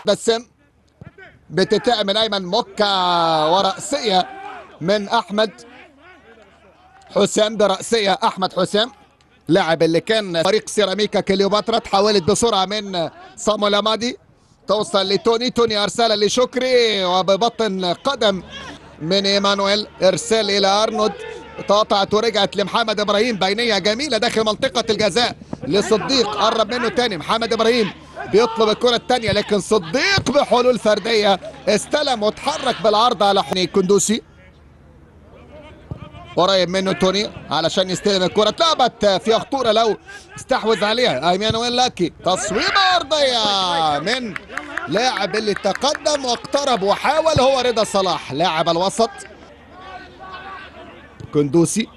بسام بتتقع من ايمن موكا ورأسية من احمد حسام برأسية احمد حسام لاعب اللي كان فريق سيراميكا كليوباترا تحولت بسرعة من صامول امادي توصل لتوني توني ارسالها لشكري وببطن قدم من ايمانويل ارسال الى ارنولد تقطعت ورجعت لمحمد ابراهيم بينيه جميله داخل منطقه الجزاء لصديق قرب منه تاني محمد ابراهيم بيطلب الكره الثانيه لكن صديق بحلول فرديه استلم وتحرك بالعرض على حني كندوسي قريب منه توني علشان يستلم الكره اتلعبت فيها خطوره لو استحوذ عليها ايمانويل لاكي تصويبه ارضيه من لاعب اللي تقدم واقترب وحاول هو رضا صلاح لاعب الوسط كندوسي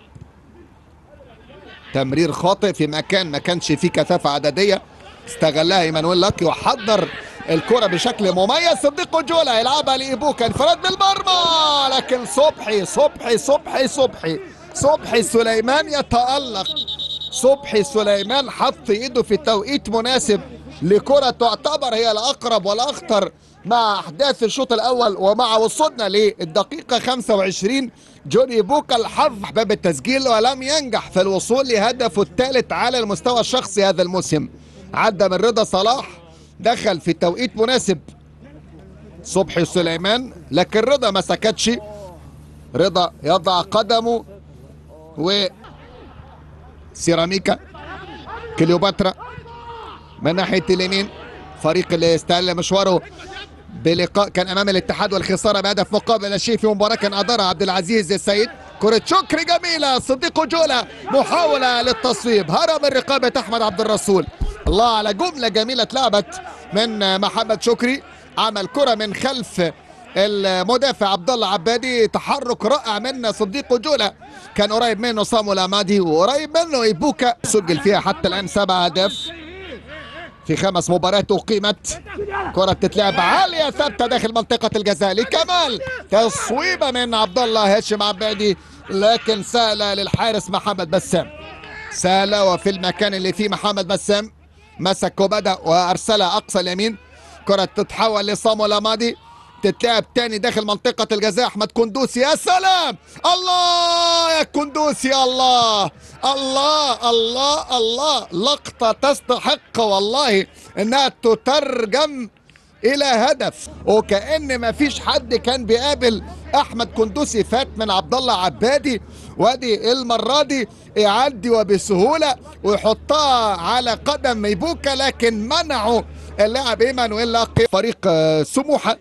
تمرير خاطئ في مكان ما كانش فيه كثافه عدديه استغلها ايمانويل لاكي وحضر الكرة بشكل مميز صديق جولا يلعبها لإيبوكا انفراد بالمرمى لكن صبحي صبحي صبحي صبحي صبحي سليمان يتألق صبحي سليمان حط ايده في توقيت مناسب لكرة تعتبر هي الأقرب والأخطر مع أحداث الشوط الأول ومع وصولنا للدقيقة 25 جوني بوكا الحظ باب التسجيل ولم ينجح في الوصول لهدفه الثالث على المستوى الشخصي هذا الموسم عدى من رضا صلاح دخل في توقيت مناسب صبحي سليمان لكن رضا ما سكتش رضا يضع قدمه و سيراميكا كليوباترا من ناحيه اليمين فريق اللي استهل مشواره بلقاء كان امام الاتحاد والخساره بهدف مقابل لا شيء في مباراه كان ادارها عبد العزيز السيد كرة شكري جميلة صديق جولة محاولة للتصويب هرب من رقابة أحمد عبد الرسول الله على جملة جميلة اتلعبت من محمد شكري عمل كرة من خلف المدافع عبد الله عبادي تحرك رائع من صديق جولة كان قريب منه صامول امادي وقريب منه ايبوكا سجل فيها حتى الان سبع اهداف في خمس مباريات اقيمت كرة تتلعب عالية ثابتة داخل منطقة الجزاء لكمال تصويبة من عبد الله هاشم عبادي لكن سهلة للحارس محمد بسام سهلة وفي المكان اللي فيه محمد بسام مسك وبدأ وأرسلها أقصى اليمين كرة تتحول لصامول أمادي تتلعب تاني داخل منطقة الجزاء أحمد كندوسي يا سلام الله يا كندوسي الله الله الله الله لقطة تستحق والله إنها تترجم إلى هدف وكأن ما فيش حد كان بيقابل أحمد كندوسي فات من عبد الله عبادي وادي المرة دي يعدي وبسهولة ويحطها على قدم ميبوكا لكن منعه اللاعب ايمانويل لاقي فريق آه، سموحة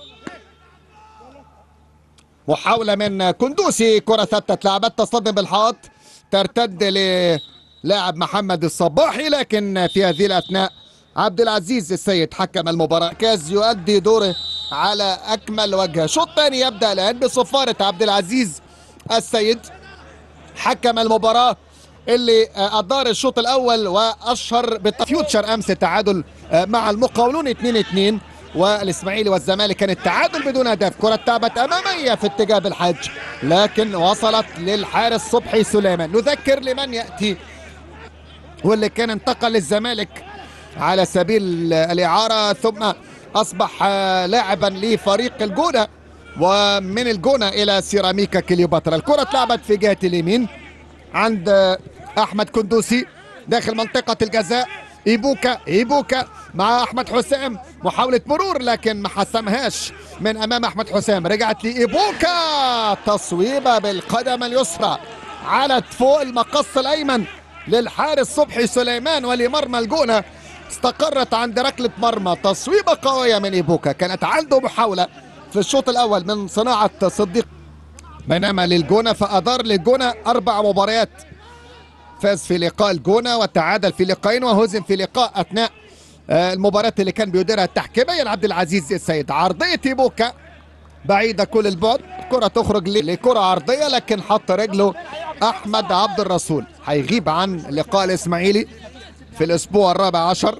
محاولة من كندوسي كرة ثابتة اتلعبت تصطدم بالحائط ترتد للاعب محمد الصباحي لكن في هذه الأثناء عبد العزيز السيد حكم المباراة كاز يؤدي دوره على أكمل وجه شوط ثاني يبدأ الآن بصفارة عبد العزيز السيد حكم المباراة اللي آه، أدار الشوط الأول وأشهر بفيوتشر أمس التعادل آه، مع المقاولون 2-2 والإسماعيلي والزمالك كان التعادل بدون هدف كرة تعبت أمامية في اتجاه بالحج لكن وصلت للحارس صبحي سليمان نذكر لمن يأتي واللي كان انتقل للزمالك على سبيل الإعارة ثم أصبح آه، لاعبا لفريق الجونة ومن الجونة إلى سيراميكا كليوباترا الكرة اتلعبت في جهة اليمين عند آه، أحمد كندوسي داخل منطقة الجزاء إيبوكا إيبوكا مع أحمد حسام محاولة مرور لكن ما حسمهاش من أمام أحمد حسام رجعت لإيبوكا تصويبة بالقدم اليسرى علت فوق المقص الأيمن للحارس صبحي سليمان ولمرمى الجونة استقرت عند ركلة مرمى تصويبة قوية من إيبوكا كانت عنده محاولة في الشوط الأول من صناعة صديق بينما للجونة فأدار للجونة أربع مباريات فاز في لقاء الجونة وتعادل في لقاءين وهزم في لقاء أثناء آه، المباراة اللي كان بيديرها تحكيميا عبد العزيز السيد عرضية إيبوكا بعيدة كل البعد كرة تخرج ل- لكرة عرضية لكن حط رجله أحمد عبد الرسول هيغيب عن لقاء الإسماعيلي في الأسبوع الرابع عشر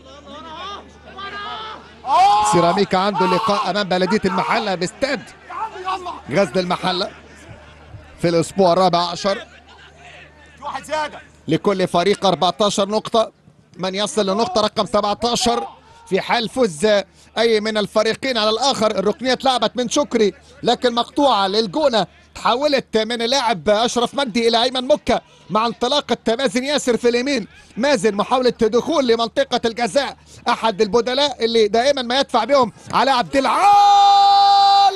سيراميكا عنده لقاء أمام بلدية المحلة باستاد غزل المحلة في الأسبوع الرابع عشر في واحد زياده لكل فريق 14 نقطة من يصل لنقطة رقم 17 في حال فوز اي من الفريقين على الاخر الركنيه اتلعبت من شكري لكن مقطوعه للجونه تحولت من اللاعب اشرف مجدي الى ايمن مكه مع انطلاقه مازن ياسر في اليمين مازن محاوله دخول لمنطقه الجزاء احد البدلاء اللي دائما ما يدفع بهم على عبد العال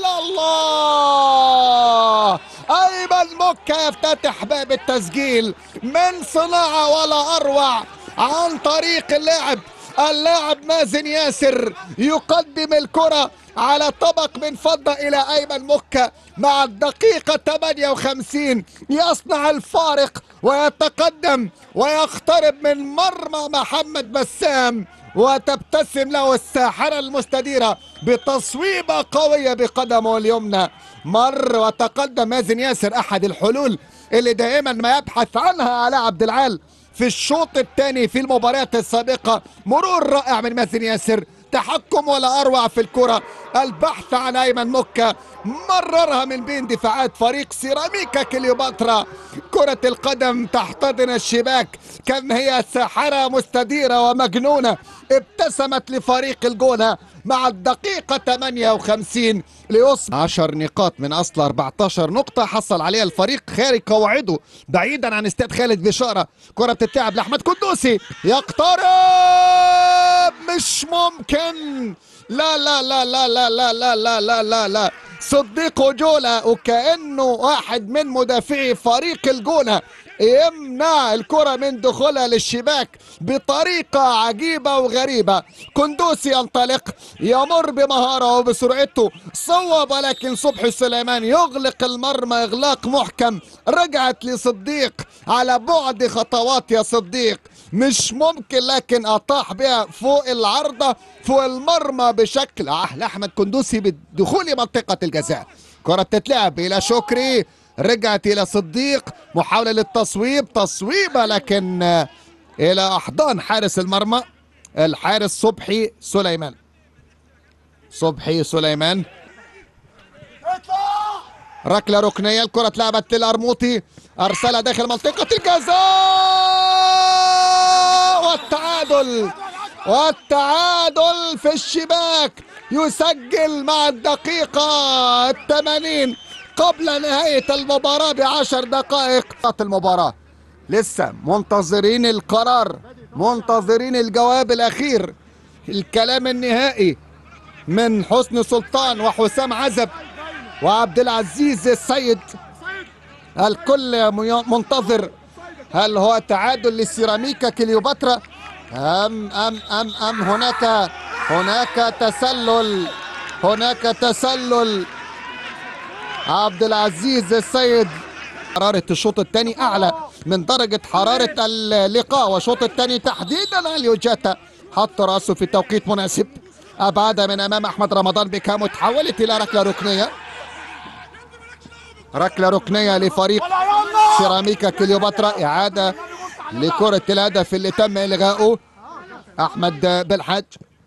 الله ايمن مكه يفتتح باب التسجيل من صناعه ولا اروع عن طريق اللاعب اللاعب مازن ياسر يقدم الكرة على طبق من فضة إلى أيمن مكة مع الدقيقة 58 يصنع الفارق ويتقدم ويقترب من مرمى محمد بسام وتبتسم له الساحرة المستديرة بتصويبة قوية بقدمه اليمنى مر وتقدم مازن ياسر أحد الحلول اللي دائما ما يبحث عنها على عبد العال في الشوط الثاني في المباريات السابقة مرور رائع من مازن ياسر تحكم ولا أروع في الكرة البحث عن أيمن مكة مررها من بين دفاعات فريق سيراميكا كليوباترا كرة القدم تحتضن الشباك كم هي ساحرة مستديرة ومجنونة ابتسمت لفريق الجونة مع الدقيقة 58 ليصبح 10 نقاط من أصل 14 نقطة حصل عليها الفريق خارج قواعده بعيدا عن استاد خالد بشارة كرة بتتلعب لأحمد قدوسي يقترب مش ممكن لا لا لا لا لا لا لا لا لا لا لا صديق جولة وكأنه واحد من مدافعي فريق الجونة يمنع الكرة من دخولها للشباك بطريقة عجيبة وغريبة كندوسي ينطلق يمر بمهارة وبسرعته صوب ولكن صبحي سليمان يغلق المرمى إغلاق محكم رجعت لصديق على بعد خطوات يا صديق مش ممكن لكن أطاح بها فوق العارضة فوق المرمى بشكل أحلى أحمد كندوسي بدخول منطقة الجزاء كرة تتلعب إلى شكري رجعت إلى صديق محاولة للتصويب تصويبة لكن إلى أحضان حارس المرمى الحارس صبحي سليمان صبحي سليمان ركلة ركنية الكرة اتلعبت للأرموطي أرسلها داخل منطقة الجزاء والتعادل والتعادل في الشباك يسجل مع الدقيقة الثمانين قبل نهاية المباراة بعشر دقائق المباراة لسه منتظرين القرار منتظرين الجواب الأخير الكلام النهائي من حسن سلطان وحسام عزب وعبد العزيز السيد الكل منتظر هل هو تعادل لسيراميكا كليوباترا أم أم أم أم هناك هناك تسلل هناك تسلل عبد العزيز السيد حرارة الشوط الثاني أعلى من درجة حرارة اللقاء والشوط الثاني تحديدا اليوجاتا حط راسه في توقيت مناسب أبعد من أمام أحمد رمضان بكام وتحولت إلى ركلة ركنية ركلة ركنية لفريق سيراميكا كليوباترا إعادة لكرة الهدف اللي تم إلغاؤه أحمد بالحاج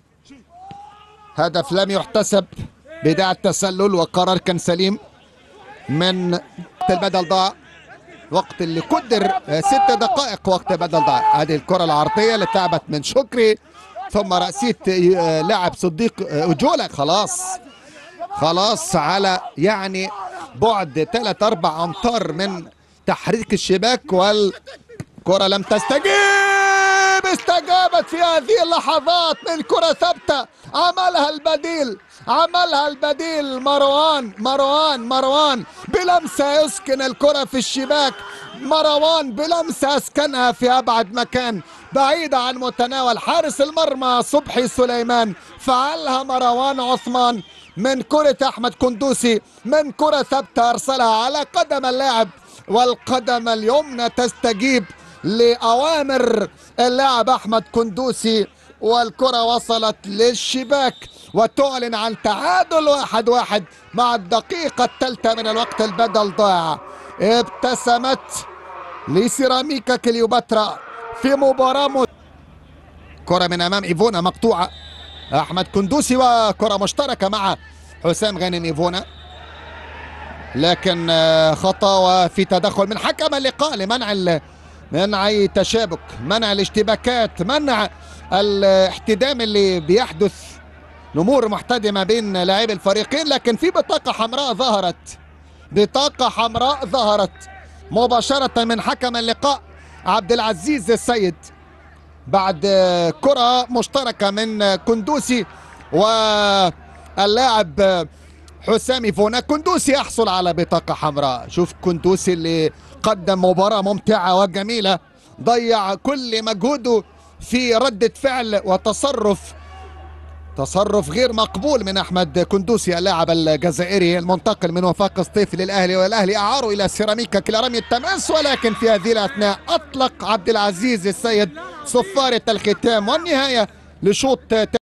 هدف لم يحتسب بداية التسلل وقرار كان سليم من البدل ضاع وقت اللي قدر ست دقائق وقت بدل ضاع هذه الكرة العرضية اللي اتلعبت من شكري ثم رأسية لاعب صديق أجولة خلاص خلاص على يعني بعد ثلاث أربع أمتار من تحريك الشباك والكرة لم تستجيب استجابت في هذه اللحظات من كرة ثابتة عملها البديل عملها البديل مروان مروان مروان بلمسة يسكن الكرة في الشباك مروان بلمسة اسكنها في أبعد مكان بعيدة عن متناول حارس المرمى صبحي سليمان فعلها مروان عثمان من كرة أحمد كندوسي من كرة ثابتة أرسلها على قدم اللاعب والقدم اليمنى تستجيب لأوامر اللاعب أحمد كندوسي والكرة وصلت للشباك وتعلن عن تعادل واحد واحد مع الدقيقة الثالثة من الوقت البدل ضاع ابتسمت لسيراميكا كليوباترا في مباراة م... كرة من أمام إيفونا مقطوعة أحمد كندوسي وكرة مشتركة مع حسام غانم إيفونا لكن خطأ وفي تدخل من حكم اللقاء لمنع منع تشابك منع الاشتباكات منع الاحتدام اللي بيحدث الامور محتدمه بين لاعبي الفريقين لكن في بطاقه حمراء ظهرت بطاقه حمراء ظهرت مباشره من حكم اللقاء عبد العزيز السيد بعد كره مشتركه من كندوسي واللاعب حسامي فونا كندوسي يحصل على بطاقه حمراء شوف كندوسي اللي قدم مباراه ممتعه وجميله ضيع كل مجهوده في ردة فعل وتصرف تصرف غير مقبول من احمد كندوسي اللاعب الجزائري المنتقل من وفاق سطيف للاهلي والاهلي اعاره الى سيراميكا كلا رمي التماس ولكن في هذه الاثناء اطلق عبد العزيز السيد صفاره الختام والنهايه لشوط